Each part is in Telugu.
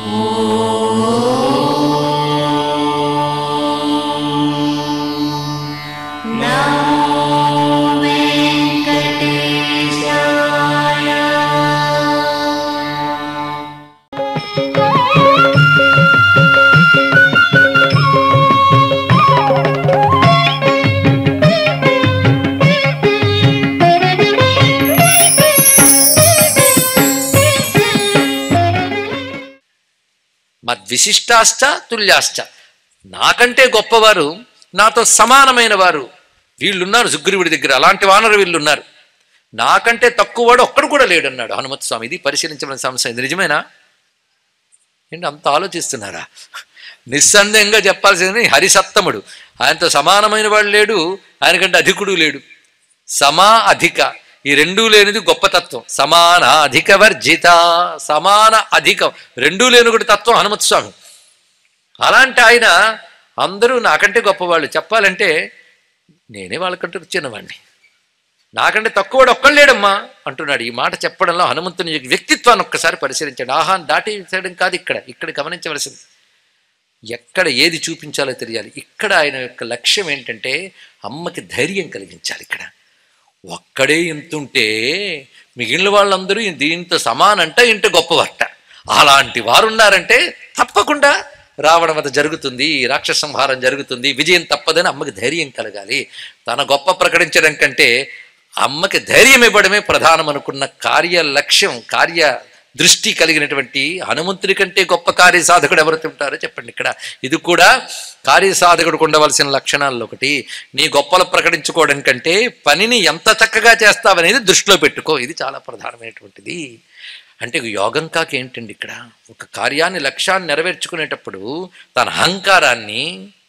మద్విశిష్టాశ్చ తుల్యాశ్చ నాకంటే గొప్పవారు నాతో సమానమైన వారు వీళ్ళున్నారు సుగ్రీవుడి దగ్గర అలాంటి వానరు వీళ్ళున్నారు నాకంటే తక్కువవాడు ఒక్కడు కూడా లేడన్నాడు హనుమత్ స్వామి ఇది పరిశీలించమని సమస్య ఇది నిజమేనా ఏంటి అంత ఆలోచిస్తున్నారా నిస్సందేహంగా చెప్పాల్సింది హరిసత్తముడు ఆయనతో సమానమైన వాడు లేడు ఆయనకంటే అధికుడు లేడు సమా అధిక ఈ రెండూ లేనిది గొప్ప తత్వం సమాన అధిక వర్జిత సమాన అధికం రెండూ లేని ఒకటి తత్వం హనుమత్ స్వామి అలాంటి ఆయన అందరూ నాకంటే గొప్పవాళ్ళు చెప్పాలంటే నేనే వాళ్ళకంటే చిన్నవాడిని నాకంటే తక్కువడు ఒక్కళ్ళేడమ్మా అంటున్నాడు ఈ మాట చెప్పడంలో హనుమంతుని యొక్క వ్యక్తిత్వాన్ని ఒక్కసారి పరిశీలించండి ఆహాన్ దాటేయడం కాదు ఇక్కడ ఇక్కడ గమనించవలసింది ఎక్కడ ఏది చూపించాలో తెలియాలి ఇక్కడ ఆయన యొక్క లక్ష్యం ఏంటంటే అమ్మకి ధైర్యం కలిగించాలి ఇక్కడ ఒక్కడే ఇంతుంటే మిగిలిన వాళ్ళందరూ దీంతో సమానంట ఇంట గొప్పవట అలాంటి వారు ఉన్నారంటే తప్పకుండా రావడం వద్ద జరుగుతుంది రాక్షస సంహారం జరుగుతుంది విజయం తప్పదని అమ్మకి ధైర్యం కలగాలి తన గొప్ప ప్రకటించడం కంటే అమ్మకి ధైర్యం ఇవ్వడమే ప్రధానం అనుకున్న కార్య లక్ష్యం కార్య దృష్టి కలిగినటువంటి హనుమంతుడి కంటే గొప్ప కార్యసాధకుడు ఎవరు ఉంటారో చెప్పండి ఇక్కడ ఇది కూడా కార్యసాధకుడికి ఉండవలసిన లక్షణాల్లో ఒకటి నీ గొప్పలు ప్రకటించుకోవడం కంటే పనిని ఎంత చక్కగా చేస్తావనేది దృష్టిలో పెట్టుకో ఇది చాలా ప్రధానమైనటువంటిది అంటే యోగం కాక ఏంటండి ఇక్కడ ఒక కార్యాన్ని లక్ష్యాన్ని నెరవేర్చుకునేటప్పుడు తన అహంకారాన్ని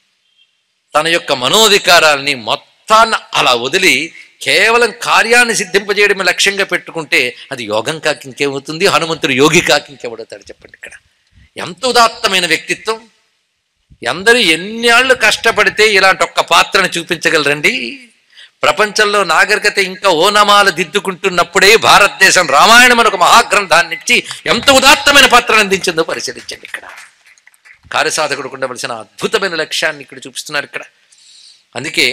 తన యొక్క మనోధికారాల్ని మొత్తాన్ని అలా వదిలి కేవలం కార్యాన్ని సిద్ధింపజేయడమే లక్ష్యంగా పెట్టుకుంటే అది యోగం కాక ఇంకేమవుతుంది హనుమంతుడు యోగి కాక ఇంకెవడతాడు చెప్పండి ఇక్కడ ఎంత ఉదాత్తమైన వ్యక్తిత్వం ఎందరూ ఎన్నేళ్ళు కష్టపడితే ఇలాంటి ఒక్క పాత్రను చూపించగలరండి ప్రపంచంలో నాగరికత ఇంకా ఓనమాలు దిద్దుకుంటున్నప్పుడే భారతదేశం రామాయణం అని ఒక మహాగ్రంథాన్ని ఇచ్చి ఎంత ఉదాత్తమైన పాత్రను అందించిందో పరిశీలించండి ఇక్కడ కార్యసాధకుడు ఉండవలసిన అద్భుతమైన లక్ష్యాన్ని ఇక్కడ చూపిస్తున్నారు ఇక్కడ అందుకే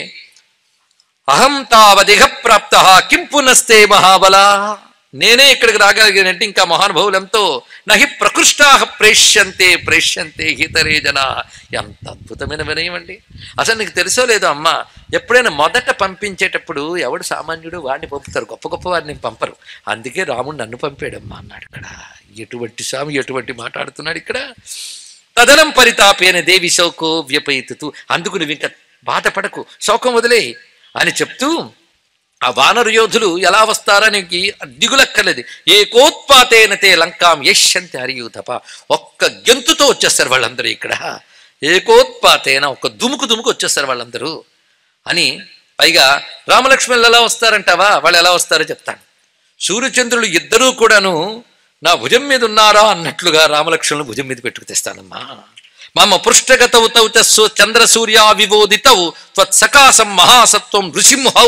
అహం తావదిహ ప్రాప్త కిం పునస్తే మహాబల నేనే ఇక్కడికి రాగలిగానంటే ఇంకా మహానుభావులు ఎంతో నహి ప్రకృష్టా ప్రేష్యంతే ప్రేష్యంతే హితరే జన ఎంత అద్భుతమైన వినయం అండి అసలు నీకు తెలుసో లేదో అమ్మ ఎప్పుడైనా మొదట పంపించేటప్పుడు ఎవడు సామాన్యుడు వాడిని పంపుతారు గొప్ప గొప్ప వారిని పంపరు అందుకే రాముడు నన్ను పంపాడమ్మా అన్నాడు ఇక్కడ ఎటువంటి స్వామి ఎటువంటి మాట్లాడుతున్నాడు ఇక్కడ తదనం పరితాపేన దేవి శోకో వ్యపయితు అందుకు నువ్వు ఇంకా బాధపడకు శోకం వదిలే అని చెప్తూ ఆ వానరు యోధులు ఎలా వస్తారని దిగులక్కర్లేదు ఏకోత్పాతేన తే లంకాం యశ్యంతి హరియు తప ఒక్క గెంతుతో వచ్చేస్తారు వాళ్ళందరూ ఇక్కడ ఏకోత్పాతేన ఒక దుముకు దుముకు వచ్చేస్తారు వాళ్ళందరూ అని పైగా రామలక్ష్మణులు ఎలా వస్తారంటావా వాళ్ళు ఎలా వస్తారో చెప్తాను సూర్యచంద్రులు ఇద్దరూ కూడాను నా భుజం మీద ఉన్నారా అన్నట్లుగా రామలక్ష్మణులు భుజం మీద పెట్టుకు తెస్తానమ్మా మమ పృష్ఠగతవు తౌ తస్సు చంద్ర సూర్యా వివోదితౌ త్వత్సకాశం మహాసత్వం నృసింహౌ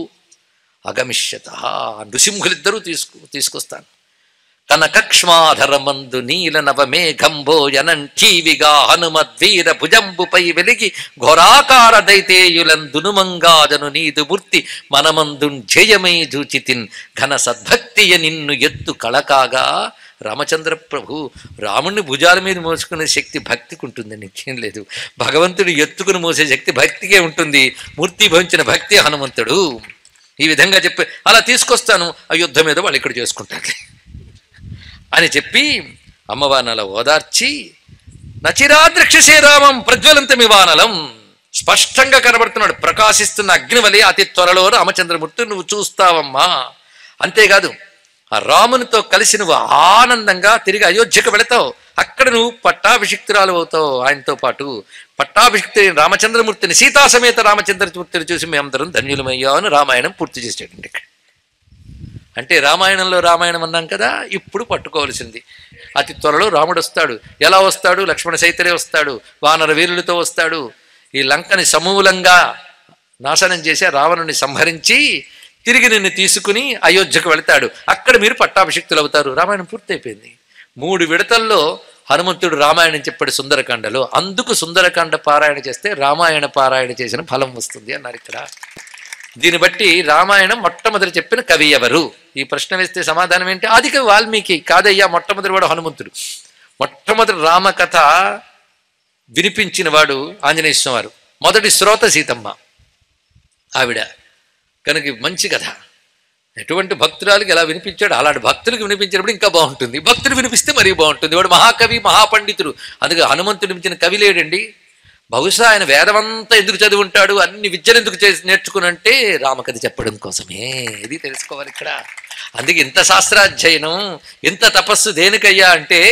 అగమిష్యత నృసింహులిద్దరూ తీసుకు తీసుకొస్తాను కనకక్ష్మాధరమందు నీల నవమేఘంబోయనంఠీవిగా హనుమద్వీర భుజంబుపై వెలిగి ఘోరాకార దైతేయులందునుమంగాజను నీదు మూర్తి మనమందున్ జయమై జూచితిన్ ఘన సద్భక్తియ నిన్ను ఎత్తు కళకాగా రామచంద్ర ప్రభు రాముణ్ణి భుజాల మీద మోసుకునే శక్తి భక్తికి ఉంటుంది నిత్యం లేదు భగవంతుడు ఎత్తుకుని మోసే శక్తి భక్తికే ఉంటుంది మూర్తి భవించిన భక్తి హనుమంతుడు ఈ విధంగా చెప్పి అలా తీసుకొస్తాను ఆ యుద్ధం మీద వాళ్ళు ఇక్కడ చేసుకుంటారు అని చెప్పి అమ్మవారిని అలా ఓదార్చి నచిరాద్రక్షసే రామం ప్రజ్వలంతమివానలం స్పష్టంగా కనబడుతున్నాడు ప్రకాశిస్తున్న అగ్నివలి అతి త్వరలో రామచంద్రమూర్తి నువ్వు చూస్తావమ్మా అంతేకాదు ఆ రామునితో కలిసి నువ్వు ఆనందంగా తిరిగి అయోధ్యకు వెళతావు అక్కడ నువ్వు పట్టాభిషిక్తురాలు అవుతావు ఆయనతో పాటు పట్టాభిషిక్తు రామచంద్రమూర్తిని సీతా సమేత రామచంద్రమూర్తిని చూసి మేమందరం ధన్యులమయ్యా అని రామాయణం పూర్తి చేసేటండి ఇక్కడ అంటే రామాయణంలో రామాయణం అన్నాం కదా ఇప్పుడు పట్టుకోవాల్సింది అతి త్వరలో రాముడు వస్తాడు ఎలా వస్తాడు లక్ష్మణ సైతరే వస్తాడు వానర వీరులతో వస్తాడు ఈ లంకని సమూలంగా నాశనం చేసి రావణుని సంహరించి తిరిగి నిన్ను తీసుకుని అయోధ్యకు వెళతాడు అక్కడ మీరు పట్టాభిషిక్తులు అవుతారు రామాయణం పూర్తయిపోయింది మూడు విడతల్లో హనుమంతుడు రామాయణం చెప్పాడు సుందరకాండలో అందుకు సుందరకాండ పారాయణ చేస్తే రామాయణ పారాయణ చేసిన ఫలం వస్తుంది అన్నారు ఇక్కడ దీన్ని బట్టి రామాయణం మొట్టమొదటి చెప్పిన కవి ఎవరు ఈ ప్రశ్న వేస్తే సమాధానం ఏంటి ఆది కవి వాల్మీకి కాదయ్యా మొట్టమొదటి వాడు హనుమంతుడు మొట్టమొదటి రామకథ వినిపించిన వాడు ఆంజనేయ స్వామి వారు మొదటి శ్రోత సీతమ్మ ఆవిడ కనుక ఇది మంచి కథ ఎటువంటి భక్తురాలకి ఎలా వినిపించాడు అలాంటి భక్తులకు వినిపించినప్పుడు ఇంకా బాగుంటుంది భక్తులు వినిపిస్తే మరీ బాగుంటుంది వాడు మహాకవి మహాపండితుడు అందుకే హనుమంతుడు మించిన కవి లేడండి బహుశా ఆయన వేదమంతా ఎందుకు చదివి ఉంటాడు అన్ని విద్యలు ఎందుకు చేసి నేర్చుకునంటే రామకథ చెప్పడం కోసమే ఇది తెలుసుకోవాలి ఇక్కడ అందుకే ఇంత శాస్త్రాధ్యయనం ఇంత తపస్సు దేనికయ్యా అంటే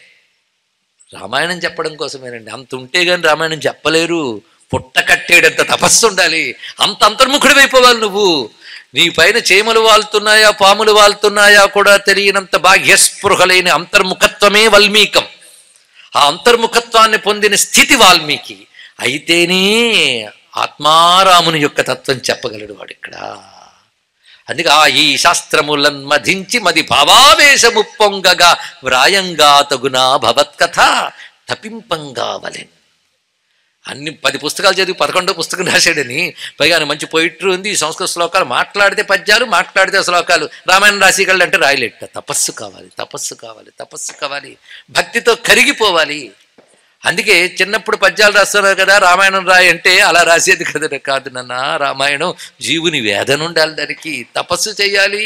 రామాయణం చెప్పడం కోసమేనండి అంత ఉంటే గాని రామాయణం చెప్పలేరు పుట్ట కట్టేడంత తపస్సు ఉండాలి అంత అంతర్ముఖుడివైపోవాలి నువ్వు నీ పైన చేమలు వాళ్తున్నాయా పాములు వాళ్తున్నాయా కూడా తెలియనంత బాహ్యస్పృహలైన అంతర్ముఖత్వమే వల్మీకం ఆ అంతర్ముఖత్వాన్ని పొందిన స్థితి వాల్మీకి అయితేనే ఆత్మారాముని యొక్క తత్వం చెప్పగలడు వాడు ఇక్కడ అందుకే ఆ ఈ శాస్త్రములన్ మధించి మది భావావేశము పొంగగా వ్రాయంగా తగునా భవత్కథ తపింపంగా వలెన్ అన్ని పది పుస్తకాలు చదివి పదకొండో పుస్తకం రాశాడని పైగా ఆయన మంచి పొయిట్రీ ఉంది ఈ సంస్కృత శ్లోకాలు మాట్లాడితే పద్యాలు మాట్లాడితే శ్లోకాలు రామాయణ రాశిగళ్ళు అంటే రాయలేట తపస్సు కావాలి తపస్సు కావాలి తపస్సు కావాలి భక్తితో కరిగిపోవాలి అందుకే చిన్నప్పుడు పద్యాలు రాస్తున్నారు కదా రామాయణం రాయి అంటే అలా రాసేది కదా కాదు నాన్న రామాయణం జీవుని వేదన ఉండాలి దానికి తపస్సు చేయాలి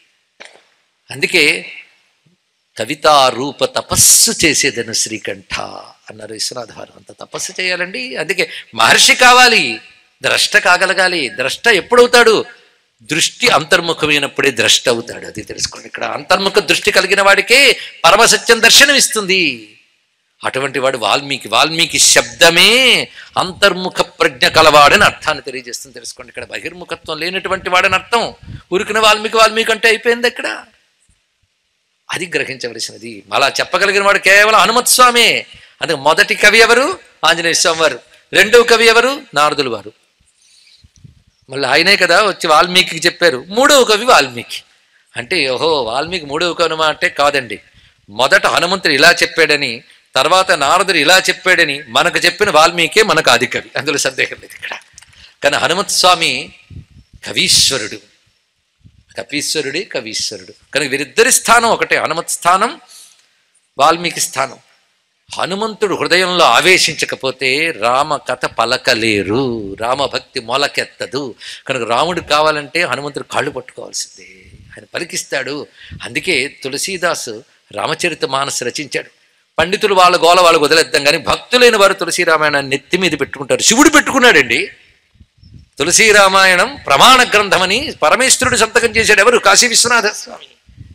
అందుకే కవితా రూప తపస్సు చేసేదను శ్రీకంఠ అన్నారు విశ్వనాథ వారు అంత తపస్సు చేయాలండి అందుకే మహర్షి కావాలి ద్రష్ట కాగలగాలి ద్రష్ట ఎప్పుడవుతాడు దృష్టి అంతర్ముఖమైనప్పుడే ద్రష్ట అవుతాడు అది తెలుసుకోండి ఇక్కడ అంతర్ముఖ దృష్టి కలిగిన వాడికే పరమసత్యం దర్శనం ఇస్తుంది అటువంటి వాడు వాల్మీకి వాల్మీకి శబ్దమే అంతర్ముఖ ప్రజ్ఞ కలవాడని అర్థాన్ని తెలియజేస్తుంది తెలుసుకోండి ఇక్కడ బహిర్ముఖత్వం లేనటువంటి వాడని అర్థం ఉరికిన వాల్మీకి వాల్మీకి అంటే అయిపోయింది అక్కడ అది గ్రహించవలసినది అలా చెప్పగలిగిన వాడు కేవలం హనుమత్ స్వామే అందుకే మొదటి కవి ఎవరు ఆంజనేయ స్వామి వారు రెండవ కవి ఎవరు నారదులు వారు మళ్ళీ ఆయనే కదా వచ్చి వాల్మీకి చెప్పారు మూడవ కవి వాల్మీకి అంటే ఓహో వాల్మీకి మూడవ కవి అంటే కాదండి మొదట హనుమంతుడు ఇలా చెప్పాడని తర్వాత నారదుడు ఇలా చెప్పాడని మనకు చెప్పిన వాల్మీకే మనకు ఆది కవి అందులో సందేహం లేదు ఇక్కడ కానీ హనుమత్ స్వామి కవీశ్వరుడు కపీశ్వరుడే కవీశ్వరుడు కనుక వీరిద్దరి స్థానం ఒకటే హనుమత్ స్థానం వాల్మీకి స్థానం హనుమంతుడు హృదయంలో ఆవేశించకపోతే రామ కథ పలకలేరు రామభక్తి మొలకెత్తదు కనుక రాముడు కావాలంటే హనుమంతుడు కాళ్ళు పట్టుకోవాల్సిందే ఆయన పలికిస్తాడు అందుకే తులసీదాసు రామచరిత మానస్ రచించాడు పండితులు వాళ్ళ గోల వాళ్ళకు వదిలేద్దాం కానీ భక్తులైన వారు తులసి రామాయణాన్ని నెత్తి మీద పెట్టుకుంటారు శివుడు పెట్టుకున్నాడండి తులసి రామాయణం ప్రమాణ గ్రంథమని పరమేశ్వరుడు సంతకం చేశాడు ఎవరు కాశీ విశ్వనాథ స్వామి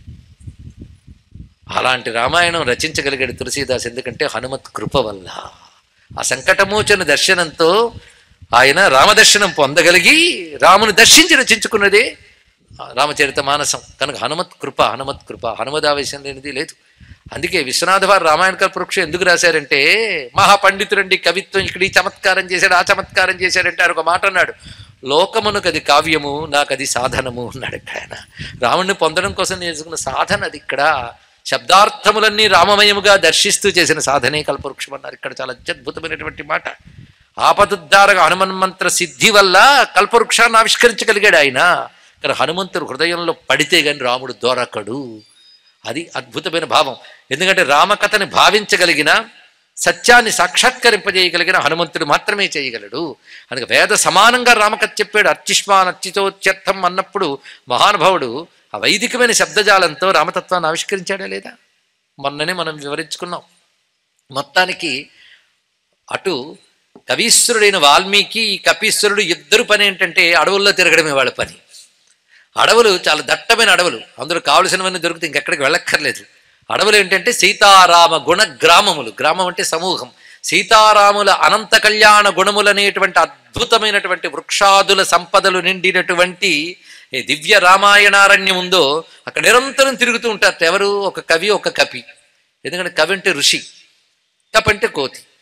అలాంటి రామాయణం రచించగలిగాడు తులసీదాస్ ఎందుకంటే హనుమత్ కృప వల్ల ఆ సంకటమోచన దర్శనంతో ఆయన రామదర్శనం పొందగలిగి రాముని దర్శించి రచించుకున్నదే ఆ రామచరిత మానసం కనుక హనుమత్ కృప హనుమత్ కృప హనుమదావేశం లేనిది లేదు అందుకే విశ్వనాథ వారు రామాయణ కల్పవృక్షం ఎందుకు రాశారంటే మహాపండితుడండి కవిత్వం ఇక్కడ ఈ చమత్కారం చేశాడు ఆ చమత్కారం చేశాడంటే ఆయన ఒక మాట అన్నాడు లోకమునకు అది కావ్యము నాకు అది సాధనము అన్నాడు ఇక్కడ ఆయన రాముణ్ణి పొందడం కోసం నేర్చుకున్న సాధన అది ఇక్కడ శబ్దార్థములన్నీ రామమయముగా దర్శిస్తూ చేసిన సాధనే కల్పవృక్షం అన్నారు ఇక్కడ చాలా అత్యద్భుతమైనటువంటి మాట ఆపదుద్ధారక హనుమన్మంత్ర సిద్ధి వల్ల కల్పవృక్షాన్ని ఆవిష్కరించగలిగాడు ఆయన కానీ హనుమంతుడు హృదయంలో పడితే గాని రాముడు దొరకడు అది అద్భుతమైన భావం ఎందుకంటే రామకథని భావించగలిగిన సత్యాన్ని సాక్షాత్కరింపజేయగలిగిన హనుమంతుడు మాత్రమే చేయగలడు అందుకే వేద సమానంగా రామకథ చెప్పాడు అర్చిష్మాన్ అర్చితోత్యర్థం అన్నప్పుడు మహానుభావుడు ఆ వైదికమైన శబ్దజాలంతో రామతత్వాన్ని ఆవిష్కరించాడా లేదా మొన్ననే మనం వివరించుకున్నాం మొత్తానికి అటు కవీశ్వరుడైన వాల్మీకి ఈ కపీశ్వరుడు ఇద్దరు పని ఏంటంటే అడవుల్లో తిరగడమే వాళ్ళ పని అడవులు చాలా దట్టమైన అడవులు అందులో కావలసినవన్నీ దొరికితే ఇంకెక్కడికి వెళ్ళక్కర్లేదు అడవులు ఏంటంటే సీతారామ గుణ గ్రామములు గ్రామం అంటే సమూహం సీతారాముల అనంత కళ్యాణ గుణములనేటువంటి అద్భుతమైనటువంటి వృక్షాదుల సంపదలు నిండినటువంటి ఏ దివ్య రామాయణారణ్యం ఉందో అక్కడ నిరంతరం తిరుగుతూ ఉంటారు ఎవరు ఒక కవి ఒక కపి ఎందుకంటే కవి అంటే ఋషి కపి అంటే కోతి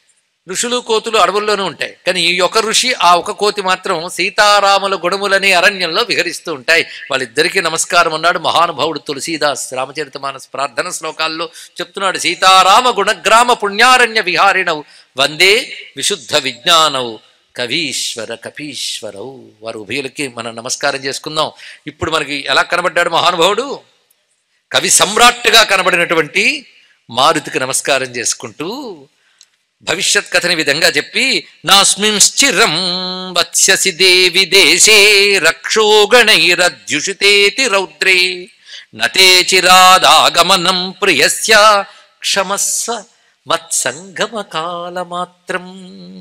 ఋషులు కోతులు అడవుల్లోనే ఉంటాయి కానీ ఈ ఒక ఋషి ఆ ఒక కోతి మాత్రం సీతారాముల గుణములనే అరణ్యంలో విహరిస్తూ ఉంటాయి వాళ్ళిద్దరికీ నమస్కారం అన్నాడు మహానుభావుడు తులసీదాస్ రామచరిత మానస్ ప్రార్థన శ్లోకాల్లో చెప్తున్నాడు సీతారామ గుణగ్రామ పుణ్యారణ్య విహారిణవు వందే విశుద్ధ విజ్ఞానవు కవీశ్వర కపీశ్వరవు వారు ఉభయులకి మనం నమస్కారం చేసుకుందాం ఇప్పుడు మనకి ఎలా కనబడ్డాడు మహానుభావుడు కవి సమ్రాట్గా కనబడినటువంటి మారుతికి నమస్కారం చేసుకుంటూ భవిష్యత్ కథని విధంగా చెప్పి నాస్మింశ్చిరం వత్స్యసి దేవి దేశే రక్షోగణైరద్యుషితేతి రౌద్రే నతే చిరాదాగమనం ప్రియస్య క్షమస్వ మత్సంగమ కాలమాత్రం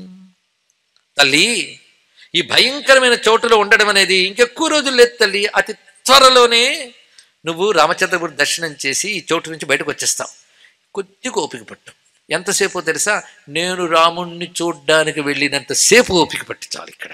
తల్లి ఈ భయంకరమైన చోటులో ఉండడం అనేది ఇంకెక్కువ రోజులు లేదు తల్లి అతి త్వరలోనే నువ్వు రామచంద్రపురి దర్శనం చేసి ఈ చోటు నుంచి బయటకు వచ్చేస్తావు కొద్దిగా ఓపిక పట్టు ఎంతసేపు తెలుసా నేను రాముణ్ణి చూడ్డానికి వెళ్ళినంతసేపు ఓపిక పట్టు చాలు ఇక్కడ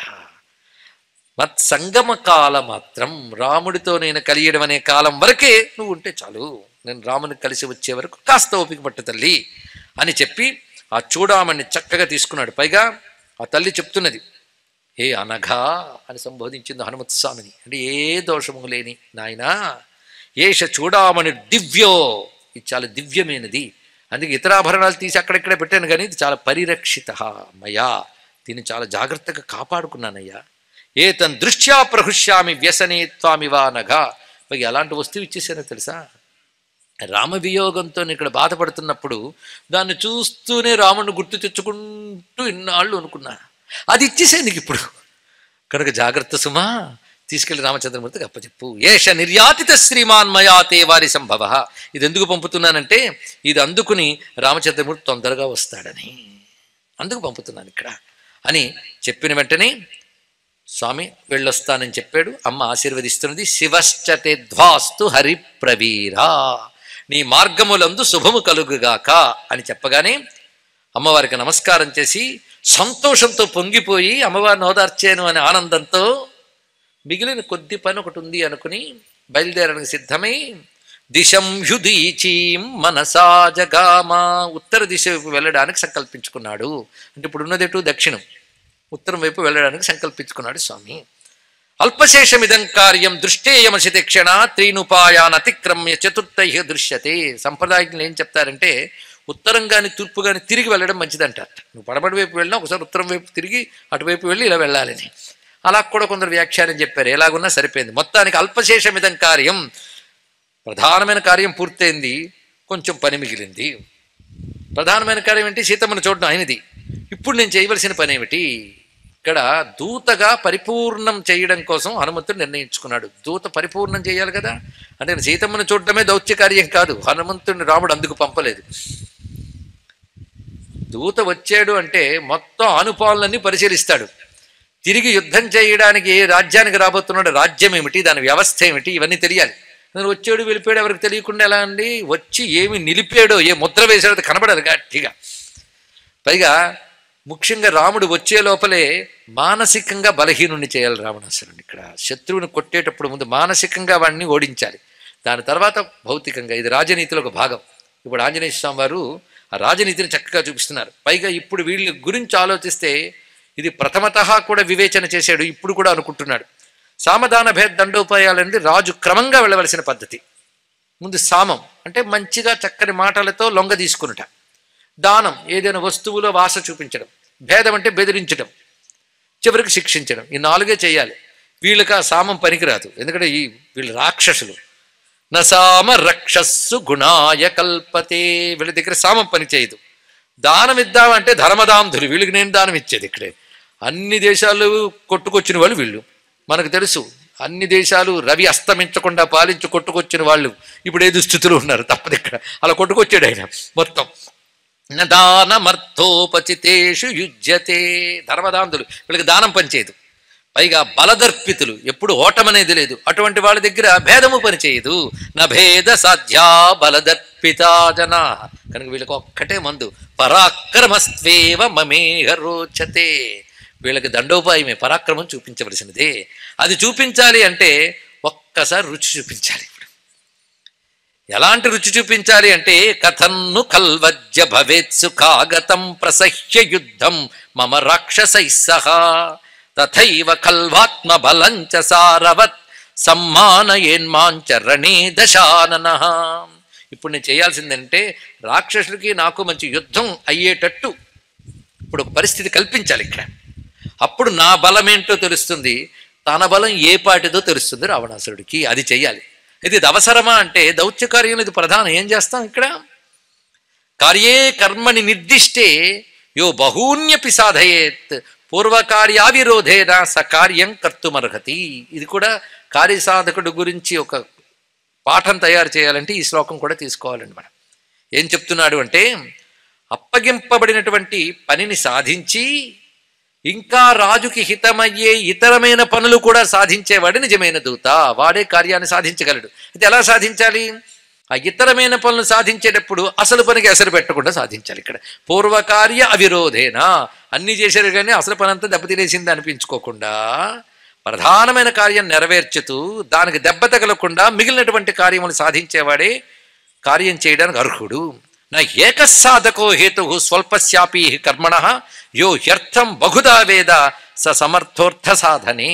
మత్ సంగమ కాల మాత్రం రాముడితో నేను కలియడం అనే కాలం వరకే నువ్వు ఉంటే చాలు నేను రాముని కలిసి వచ్చే వరకు కాస్త ఓపిక పట్టు తల్లి అని చెప్పి ఆ చూడామణ్ణి చక్కగా తీసుకున్నాడు పైగా ఆ తల్లి చెప్తున్నది ఏ అనఘా అని సంబోధించింది హనుమత్ స్వామిని అంటే ఏ దోషము లేని నాయనా ఏష చూడామణి దివ్యో ఇది చాలా దివ్యమైనది అందుకే ఇతర ఆభరణాలు తీసి అక్కడెక్కడ పెట్టాను కానీ ఇది చాలా పరిరక్షిత మయా దీన్ని చాలా జాగ్రత్తగా కాపాడుకున్నానయ్యా ఏ తన్ దృష్ట్యా ప్రహృష్యామి వ్యసనే త్వామివా నఘ పైగా ఎలాంటి వస్తువు ఇచ్చేసానో తెలుసా రామవియోగంతో నేను ఇక్కడ బాధపడుతున్నప్పుడు దాన్ని చూస్తూనే రాముడిని గుర్తు తెచ్చుకుంటూ ఇన్నాళ్ళు అనుకున్నా అది ఇచ్చేసే నీకు ఇప్పుడు కనుక జాగ్రత్త సుమా తీసుకెళ్లి రామచంద్రమూర్తికి అప్పచెప్పు ఏష నిర్యాతిత శ్రీమాన్ మయాతే వారి సంభవ ఇది ఎందుకు పంపుతున్నానంటే ఇది అందుకుని రామచంద్రమూర్తి తొందరగా వస్తాడని అందుకు పంపుతున్నాను ఇక్కడ అని చెప్పిన వెంటనే స్వామి వెళ్ళొస్తానని చెప్పాడు అమ్మ ఆశీర్వదిస్తున్నది శివశ్చతే ధ్వాస్తు హరి ప్రవీరా నీ మార్గములందు శుభము కలుగుగాక అని చెప్పగానే అమ్మవారికి నమస్కారం చేసి సంతోషంతో పొంగిపోయి అమ్మవారిని ఓదార్చాను అనే ఆనందంతో మిగిలిన కొద్ది పని ఒకటి ఉంది అనుకుని బయలుదేరడానికి సిద్ధమై దిశం హ్యుదీచీం మనసా జగామా ఉత్తర దిశ వైపు వెళ్ళడానికి సంకల్పించుకున్నాడు అంటే ఇప్పుడు ఉన్నది ఎటు దక్షిణం ఉత్తరం వైపు వెళ్ళడానికి సంకల్పించుకున్నాడు స్వామి అల్పశేషమిదం కార్యం దృష్టేయమసి క్షణ త్రీనుపాయాన్ అతిక్రమ్య చతుర్థై దృశ్యతే సంప్రదాయంలో ఏం చెప్తారంటే ఉత్తరం కానీ తూర్పు కానీ తిరిగి వెళ్ళడం మంచిదంటారు నువ్వు పడమటి వైపు వెళ్ళినా ఒకసారి ఉత్తరం వైపు తిరిగి అటువైపు వెళ్ళి ఇలా వెళ్ళాలని అలా కూడా కొందరు వ్యాఖ్యానం చెప్పారు ఎలాగున్నా సరిపోయింది మొత్తానికి అల్పశేషమిదం కార్యం ప్రధానమైన కార్యం పూర్తయింది కొంచెం పని మిగిలింది ప్రధానమైన కార్యం ఏంటి సీతమ్మను చూడడం అయినది ఇప్పుడు నేను చేయవలసిన పని ఏమిటి ఇక్కడ దూతగా పరిపూర్ణం చేయడం కోసం హనుమంతుడు నిర్ణయించుకున్నాడు దూత పరిపూర్ణం చేయాలి కదా అంటే సీతమ్మను చూడటమే దౌత్య కార్యం కాదు హనుమంతుడిని రాముడు అందుకు పంపలేదు దూత వచ్చాడు అంటే మొత్తం అనుపాలన్నీ పరిశీలిస్తాడు తిరిగి యుద్ధం చేయడానికి ఏ రాజ్యానికి రాబోతున్నాడు రాజ్యం ఏమిటి దాని వ్యవస్థ ఏమిటి ఇవన్నీ తెలియాలి నేను వచ్చాడు వెళ్ళిపోయాడు ఎవరికి తెలియకుండా ఎలా అండి వచ్చి ఏమి నిలిపాడో ఏ ముద్ర వేసాడో అది కనబడదు గట్టిగా పైగా ముఖ్యంగా రాముడు వచ్చే లోపలే మానసికంగా బలహీనుణ్ణి చేయాలి రావణాసురుని ఇక్కడ శత్రువుని కొట్టేటప్పుడు ముందు మానసికంగా వాడిని ఓడించాలి దాని తర్వాత భౌతికంగా ఇది రాజనీతిలో ఒక భాగం ఇప్పుడు ఆంజనేయ స్వామి వారు ఆ రాజనీతిని చక్కగా చూపిస్తున్నారు పైగా ఇప్పుడు వీళ్ళ గురించి ఆలోచిస్తే ఇది ప్రథమత కూడా వివేచన చేశాడు ఇప్పుడు కూడా అనుకుంటున్నాడు సామధాన భేద దండోపాయాలనేది రాజు క్రమంగా వెళ్ళవలసిన పద్ధతి ముందు సామం అంటే మంచిగా చక్కని మాటలతో లొంగ తీసుకునుట దానం ఏదైనా వస్తువులో వాస చూపించడం భేదం అంటే బెదిరించడం చివరికి శిక్షించడం ఈ నాలుగే చేయాలి వీళ్ళకి ఆ సామం పనికిరాదు ఎందుకంటే ఈ వీళ్ళు రాక్షసులు నసామ రక్షస్సు గుణాయ కల్పతే వీళ్ళ దగ్గర సామం పని చేయదు దానం ఇద్దామంటే ధర్మదాంధులు వీళ్ళకి నేను దానం ఇచ్చేది ఇక్కడే అన్ని దేశాలు కొట్టుకొచ్చిన వాళ్ళు వీళ్ళు మనకు తెలుసు అన్ని దేశాలు రవి అస్తమించకుండా పాలించి కొట్టుకొచ్చిన వాళ్ళు ఇప్పుడు ఏ దుస్థితిలో ఉన్నారు తప్పదు ఇక్కడ అలా కొట్టుకొచ్చాడు ఆయన మొత్తం దానమర్థోపచితేషు యుజ్యతే ధర్మదాంధులు వీళ్ళకి దానం పనిచేయదు పైగా బలదర్పితులు ఎప్పుడు ఓటమనేది లేదు అటువంటి వాళ్ళ దగ్గర భేదము పనిచేయదు నా భేద సాధ్యా బలదర్పితా జనా కనుక వీళ్ళకి ఒక్కటే మందు పరాక్రమస్వేవ మమేహ రోచతే వీళ్ళకి దండోపాయమే పరాక్రమం చూపించవలసినదే అది చూపించాలి అంటే ఒక్కసారి రుచి చూపించాలి ఇప్పుడు ఎలాంటి రుచి చూపించాలి అంటే కథన్ను కల్వజ్య భవేత్సు కాగతం ప్రసహ్య యుద్ధం మమ రాక్షసై సహా తథైవ కల్వాత్మ బలంచ సారవత్ సమ్మానయేన్మాంచ రణే దశానన ఇప్పుడు నేను చేయాల్సిందంటే రాక్షసుడికి నాకు మంచి యుద్ధం అయ్యేటట్టు ఇప్పుడు ఒక పరిస్థితి కల్పించాలి ఇక్కడ అప్పుడు నా బలం ఏంటో తెలుస్తుంది తన బలం ఏ పాటిదో తెలుస్తుంది రావణాసురుడికి అది చెయ్యాలి ఇది ఇది అవసరమా అంటే దౌత్య కార్యం ఇది ప్రధానం ఏం చేస్తాం ఇక్కడ కార్యే కర్మని నిర్దిష్టే యో బహూన్యపి సాధయేత్ పూర్వకార్యావిరోధేన స కార్యం కర్తుమర్హతి ఇది కూడా కార్యసాధకుడు గురించి ఒక పాఠం తయారు చేయాలంటే ఈ శ్లోకం కూడా తీసుకోవాలండి మనం ఏం చెప్తున్నాడు అంటే అప్పగింపబడినటువంటి పనిని సాధించి ఇంకా రాజుకి హితమయ్యే ఇతరమైన పనులు కూడా సాధించేవాడు నిజమైన దూత వాడే కార్యాన్ని సాధించగలడు అయితే ఎలా సాధించాలి ఆ ఇతరమైన పనులు సాధించేటప్పుడు అసలు పనికి ఎసరు పెట్టకుండా సాధించాలి ఇక్కడ పూర్వకార్య అవిరోధేనా అన్ని చేశారు కానీ అసలు పని అంతా దెబ్బతినేసింది అనిపించుకోకుండా ప్రధానమైన కార్యం నెరవేర్చుతూ దానికి దెబ్బ తగలకుండా మిగిలినటువంటి కార్యములు సాధించేవాడే కార్యం చేయడానికి అర్హుడు నా ఏకసాధకో హేతు స్వల్పస్యాపి కర్మణ యో హ్యర్థం బహుదా వేద స సమర్థోర్థ సాధనే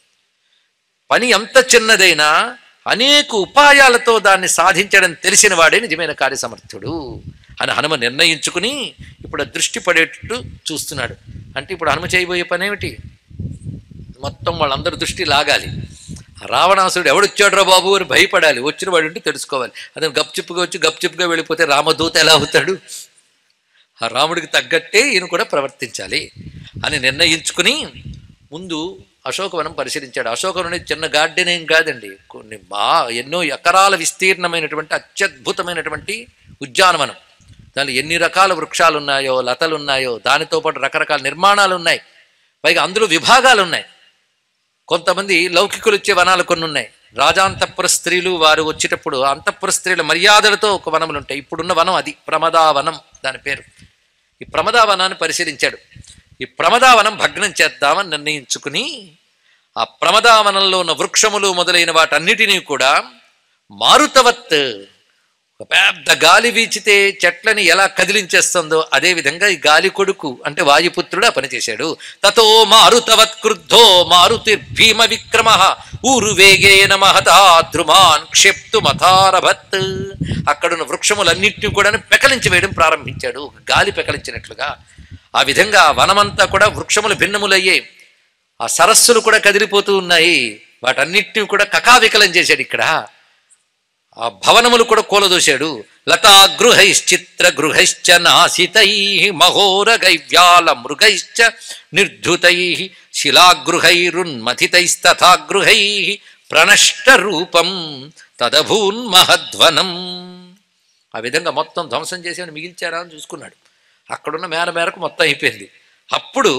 పని ఎంత చిన్నదైనా అనేక ఉపాయాలతో దాన్ని సాధించడం తెలిసిన వాడే నిజమైన కార్యసమర్థుడు అని హనుమ నిర్ణయించుకుని ఇప్పుడు ఆ దృష్టి పడేటట్టు చూస్తున్నాడు అంటే ఇప్పుడు హనుమ చేయబోయే పని ఏమిటి మొత్తం వాళ్ళందరి దృష్టి లాగాలి ఆ రావణాసుడు ఎవడొచ్చాడురా బాబు అని భయపడాలి వచ్చిన వాడు ఉంటే తెలుసుకోవాలి అతను గప్చిప్పుగా వచ్చి గప్చిప్పుగా వెళ్ళిపోతే రామదూత ఎలా అవుతాడు ఆ రాముడికి తగ్గట్టే ఈయన కూడా ప్రవర్తించాలి అని నిర్ణయించుకుని ముందు అశోకవనం పరిశీలించాడు అశోకవనం అనేది చిన్న గార్డెన్ ఏం కాదండి కొన్ని మా ఎన్నో ఎకరాల విస్తీర్ణమైనటువంటి అత్యద్భుతమైనటువంటి ఉద్యానవనం దానిలో ఎన్ని రకాల వృక్షాలు ఉన్నాయో లతలు ఉన్నాయో దానితో పాటు రకరకాల నిర్మాణాలు ఉన్నాయి పైగా అందులో విభాగాలు ఉన్నాయి కొంతమంది లౌకికులు వచ్చే వనాలు కొన్ని ఉన్నాయి రాజాంతపుర స్త్రీలు వారు వచ్చేటప్పుడు అంతఃపుర స్త్రీల మర్యాదలతో ఒక వనములు ఉంటాయి ఇప్పుడున్న వనం అది ప్రమదావనం దాని పేరు ఈ ప్రమదావనాన్ని పరిశీలించాడు ఈ ప్రమదావనం భగ్నం చేద్దామని నిర్ణయించుకుని ఆ ప్రమదావనంలో ఉన్న వృక్షములు మొదలైన వాటన్నిటినీ కూడా మారుతవత్ ఒక పెద్ద గాలి వీచితే చెట్లని ఎలా కదిలించేస్తుందో అదే విధంగా ఈ గాలి కొడుకు అంటే వాయుపుత్రుడు ఆ పనిచేశాడు తతో మారుతవత్ క్రుద్ధో మారుతిర్భీమ విక్రమ ఊరు వేగేన మహతా ధ్రుమాన్ క్షిప్తు మథారభత్ అక్కడున్న వృక్షములన్నింటినీ కూడా పెకలించి వేయడం ప్రారంభించాడు ఒక గాలి పెకలించినట్లుగా ఆ విధంగా వనమంతా కూడా వృక్షములు భిన్నములయ్యాయి ఆ సరస్సులు కూడా కదిలిపోతూ ఉన్నాయి వాటన్నిటిని కూడా కకావికలం చేశాడు ఇక్కడ ఆ భవనములు కూడా కూలదోశాడు లతా గృహైశ్చిత్ర గృహైశ్చ నాసితై మహోరగైవ్యాల మృగైశ్చ నిర్ధుతై శిలాగృహైరున్మథితైస్తథా గృహై ప్రణష్ట రూపం తదభూన్మహధ్వనం ఆ విధంగా మొత్తం ధ్వంసం చేసి మిగిల్చారా అని చూసుకున్నాడు అక్కడున్న మేర మేరకు మొత్తం అయిపోయింది అప్పుడు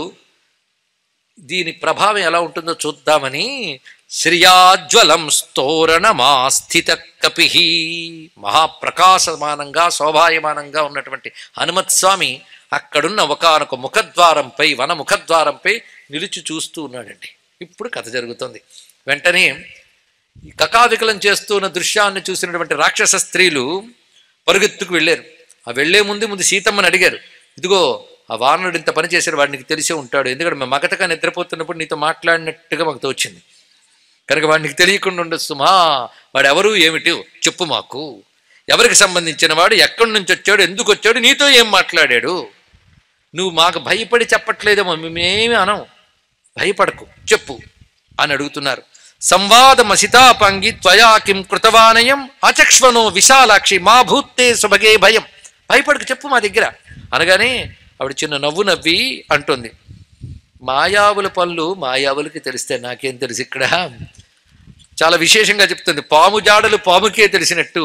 దీని ప్రభావం ఎలా ఉంటుందో చూద్దామని శ్రియాజ్వలం స్తోరణమాస్థిత కపి మహాప్రకాశమానంగా శోభాయమానంగా ఉన్నటువంటి హనుమత్ స్వామి అక్కడున్న ఒకనొక ముఖద్వారంపై వన ముఖద్వారంపై నిలిచి చూస్తూ ఉన్నాడండి ఇప్పుడు కథ జరుగుతుంది వెంటనే ఈ కకావికలం చేస్తున్న దృశ్యాన్ని చూసినటువంటి రాక్షస స్త్రీలు పరుగెత్తుకు వెళ్ళారు ఆ వెళ్లే ముందు ముందు సీతమ్మని అడిగారు ఇదిగో ఆ వానరుడు ఇంత పని చేశాడు వాడికి తెలిసే ఉంటాడు ఎందుకంటే మేము మగతగా నిద్రపోతున్నప్పుడు నీతో మాట్లాడినట్టుగా మాకు తోచింది కనుక వాడికి తెలియకుండా ఉండదు సుమా వాడు ఎవరు ఏమిటి చెప్పు మాకు ఎవరికి సంబంధించిన వాడు ఎక్కడి నుంచి వచ్చాడు ఎందుకు వచ్చాడు నీతో ఏం మాట్లాడాడు నువ్వు మాకు భయపడి చెప్పట్లేదేమో మేమేమి అనం భయపడకు చెప్పు అని అడుగుతున్నారు సంవాదమసితాపంగి త్వయా కిం కృతవానయం అచక్ష్వనో విశాలాక్షి మా భూతే సుభగే భయం భయపడకు చెప్పు మా దగ్గర అనగానే ఆవిడ చిన్న నవ్వు నవ్వి అంటుంది మాయావుల పనులు మాయావులకి తెలిస్తే నాకేం తెలుసు ఇక్కడ చాలా విశేషంగా చెప్తుంది పాము జాడలు పాముకే తెలిసినట్టు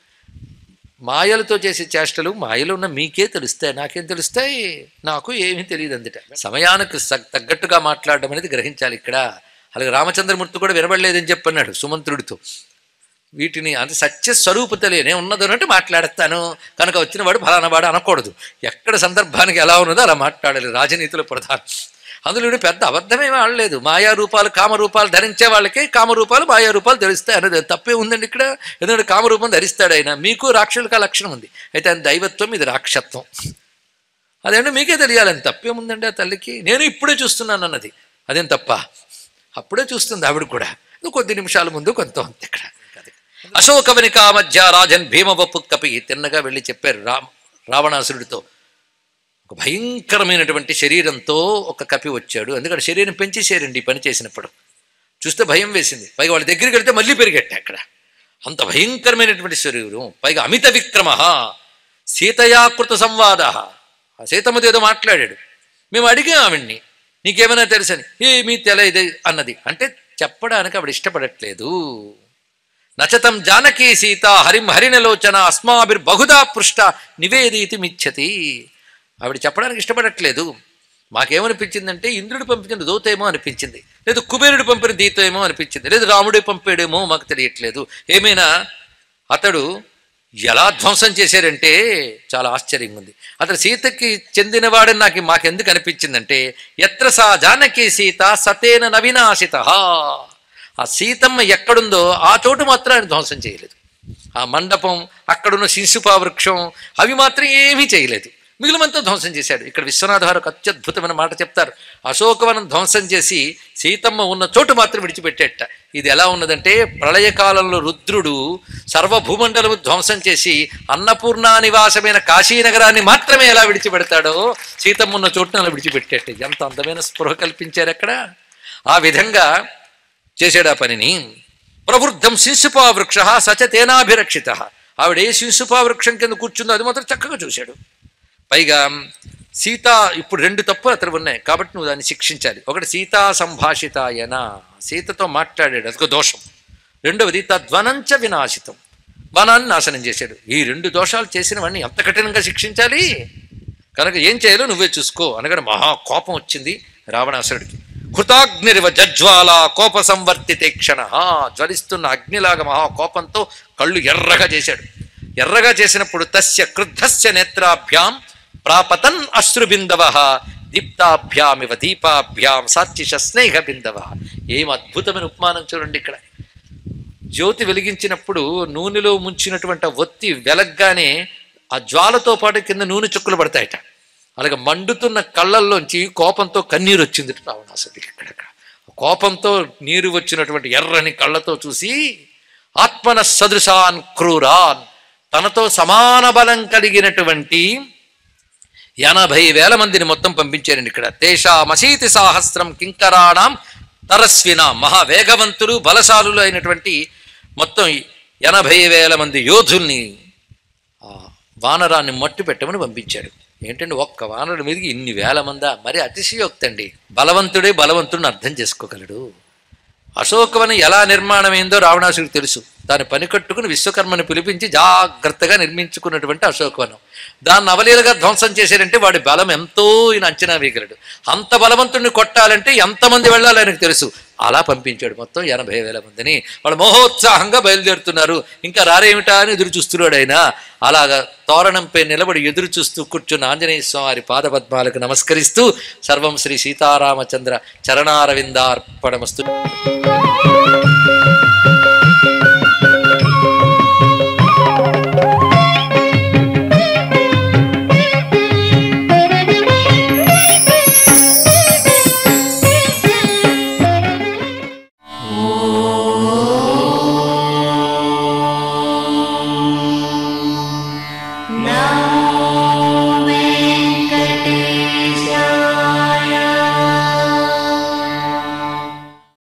మాయలతో చేసే చేష్టలు మాయలో ఉన్న మీకే తెలుస్తాయి నాకేం తెలుస్తాయి నాకు ఏమీ తెలియదు అందుట సమయానికి స- తగ్గట్టుగా మాట్లాడడం అనేది గ్రహించాలి ఇక్కడ అలాగే రామచంద్రమూర్తి కూడా వినబడలేదని చెప్పన్నాడు సుమంత్రుడితో వీటిని అంత సత్య స్వరూపతలే నేను ఉన్నది ఉన్నట్టు మాట్లాడతాను కనుక వచ్చిన వాడు ఫలానా వాడు అనకూడదు ఎక్కడ సందర్భానికి ఎలా ఉన్నదో అలా మాట్లాడాలి రాజనీతిలో ప్రధానం అందులో ఈవిడ పెద్ద అబద్ధమేమీ ఆడలేదు మాయా రూపాలు కామ రూపాలు ధరించే వాళ్ళకి కామ రూపాలు మాయా రూపాలు ధరిస్తాయి అనేది తప్పే ఉందండి ఇక్కడ ఎందుకంటే కామరూపం ధరిస్తాడు ఆయన మీకు రాక్షసులకు ఆ లక్షణం ఉంది అయితే ఆయన దైవత్వం ఇది రాక్షత్వం అదేంటో మీకే తెలియాలని తప్పేముందండి ఆ తల్లికి నేను ఇప్పుడే చూస్తున్నాను అన్నది అదేం తప్ప అప్పుడే చూస్తుంది ఆవిడ కూడా ఇది కొద్ది నిమిషాల ముందు కొంత ఉంది ఇక్కడ అశోకవనికా మధ్య రాజన్ భీమవప్పు కపి తిన్నగా వెళ్ళి చెప్పారు రా రావణాసురుడితో ఒక భయంకరమైనటువంటి శరీరంతో ఒక కపి వచ్చాడు ఎందుకంటే శరీరం పెంచేసారండి ఈ పని చేసినప్పుడు చూస్తే భయం వేసింది పైగా వాళ్ళ దగ్గరికి వెళ్తే మళ్ళీ పెరిగట్టే అక్కడ అంత భయంకరమైనటువంటి శరీరం పైగా అమిత విక్రమ సీతయాకృత సంవాద ఆ సీతమ్మతో ఏదో మాట్లాడాడు మేము అడిగాం ఆవిడ్ని నీకేమైనా తెలుసని ఏమీ తెలియదు అన్నది అంటే చెప్పడానికి ఆవిడ ఇష్టపడట్లేదు నచతం జానకీ సీత హరిం హరిణలోచన అస్మాభిర్బహుదా పృష్ట నివేదీతి మిచ్చతి ఆవిడ చెప్పడానికి ఇష్టపడట్లేదు మాకేమనిపించిందంటే ఇంద్రుడు పంపించిన దూతేమో అనిపించింది లేదు కుబేరుడు పంపిన దీతేమో అనిపించింది లేదు రాముడే పంపాడేమో మాకు తెలియట్లేదు ఏమైనా అతడు ఎలా ధ్వంసం చేశారంటే చాలా ఆశ్చర్యంగా ఉంది అతడు సీతకి చెందినవాడని నాకు మాకెందుకు అనిపించిందంటే ఎత్ర సా జానకి సీత సతేన నవినాశిత ఆ సీతమ్మ ఎక్కడుందో ఆ చోటు మాత్రం ఆయన ధ్వంసం చేయలేదు ఆ మండపం అక్కడున్న శిశుపా వృక్షం అవి మాత్రం ఏమీ చేయలేదు మిగిలినంతా ధ్వంసం చేశాడు ఇక్కడ విశ్వనాథ వారు ఒక అత్యద్భుతమైన మాట చెప్తారు అశోకవనం ధ్వంసం చేసి సీతమ్మ ఉన్న చోటు మాత్రం విడిచిపెట్టేట ఇది ఎలా ఉన్నదంటే ప్రళయకాలంలో రుద్రుడు సర్వభూమండలము ధ్వంసం చేసి అన్నపూర్ణ నివాసమైన కాశీనగరాన్ని మాత్రమే ఎలా విడిచిపెడతాడో సీతమ్మ ఉన్న చోటును అలా విడిచిపెట్టేట ఎంత అందమైన స్పృహ కల్పించారు అక్కడ ఆ విధంగా చేశాడు ఆ పనిని ప్రవృద్ధం శిశుపా వృక్ష సచ తేనాభిరక్షిత ఆవిడ ఏ శిశుపా వృక్షం కింద కూర్చుందో అది మాత్రం చక్కగా చూశాడు పైగా సీత ఇప్పుడు రెండు తప్పులు అతను ఉన్నాయి కాబట్టి నువ్వు దాన్ని శిక్షించాలి ఒకటి సీతా సంభాషితాయన సీతతో మాట్లాడాడు అదొక దోషం రెండవది తద్వనంచ వినాశితం వనాన్ని నాశనం చేశాడు ఈ రెండు దోషాలు చేసిన వాడిని ఎంత కఠినంగా శిక్షించాలి కనుక ఏం చేయాలో నువ్వే చూసుకో అనగానే మహా కోపం వచ్చింది రావణాసురుడికి కృతాగ్నిరివ జజ్వాల కోప సంవర్తితే క్షణ జ్వలిస్తున్న అగ్నిలాగా మహా కోపంతో కళ్ళు ఎర్రగా చేశాడు ఎర్రగా చేసినప్పుడు తస్య క్రుద్ధస్య నేత్రాభ్యాం ప్రాపతన్ అశ్రుబిందవ దీప్తాభ్యామివ దీపాభ్యాం సాత్విష స్నేహ బిందవ ఏం అద్భుతమైన ఉపమానం చూడండి ఇక్కడ జ్యోతి వెలిగించినప్పుడు నూనెలో ముంచినటువంటి ఆ ఒత్తి వెలగ్గానే ఆ జ్వాలతో పాటు కింద నూనె చుక్కలు పడతాయట అలాగే మండుతున్న కళ్ళల్లోంచి కోపంతో కన్నీరు వచ్చింది రావణాసుడికి ఇక్కడ కోపంతో నీరు వచ్చినటువంటి ఎర్రని కళ్ళతో చూసి ఆత్మన సదృశాన్ క్రూరాన్ తనతో సమాన బలం కలిగినటువంటి ఎనభై వేల మందిని మొత్తం పంపించారండి ఇక్కడ తేషామశీతి సాహస్రం కింకరాణం తరస్విన మహావేగవంతులు బలశాలులు అయినటువంటి మొత్తం ఎనభై వేల మంది యోధుల్ని ఆ వానరాన్ని మట్టు పెట్టమని పంపించాడు ఏంటంటే ఒక్క వానరుడి మీదకి ఇన్ని వేల మందా మరి అతిశయోక్తి అండి బలవంతుడే బలవంతుడిని అర్థం చేసుకోగలడు అశోకవనం ఎలా నిర్మాణమైందో రావణాసుడికి తెలుసు దాని పని కట్టుకుని విశ్వకర్మని పిలిపించి జాగ్రత్తగా నిర్మించుకున్నటువంటి అశోకవనం దాన్ని అవలీలగా ధ్వంసం చేశారంటే వాడి బలం ఎంతో ఈయన అంచనా వేయగలడు అంత బలవంతుడిని కొట్టాలంటే ఎంతమంది వెళ్ళాలి ఆయనకు తెలుసు అలా పంపించాడు మొత్తం ఎనభై వేల మందిని వాళ్ళు మహోత్సాహంగా బయలుదేరుతున్నారు ఇంకా రారేమిటా అని ఎదురు చూస్తున్నాడు ఆయన అలాగా తోరణంపై నిలబడి ఎదురు చూస్తూ కూర్చున్న ఆంజనేయ స్వామి పాదపద్మాలకు నమస్కరిస్తూ సర్వం శ్రీ సీతారామచంద్ర చరణారవిందార్పణమస్తు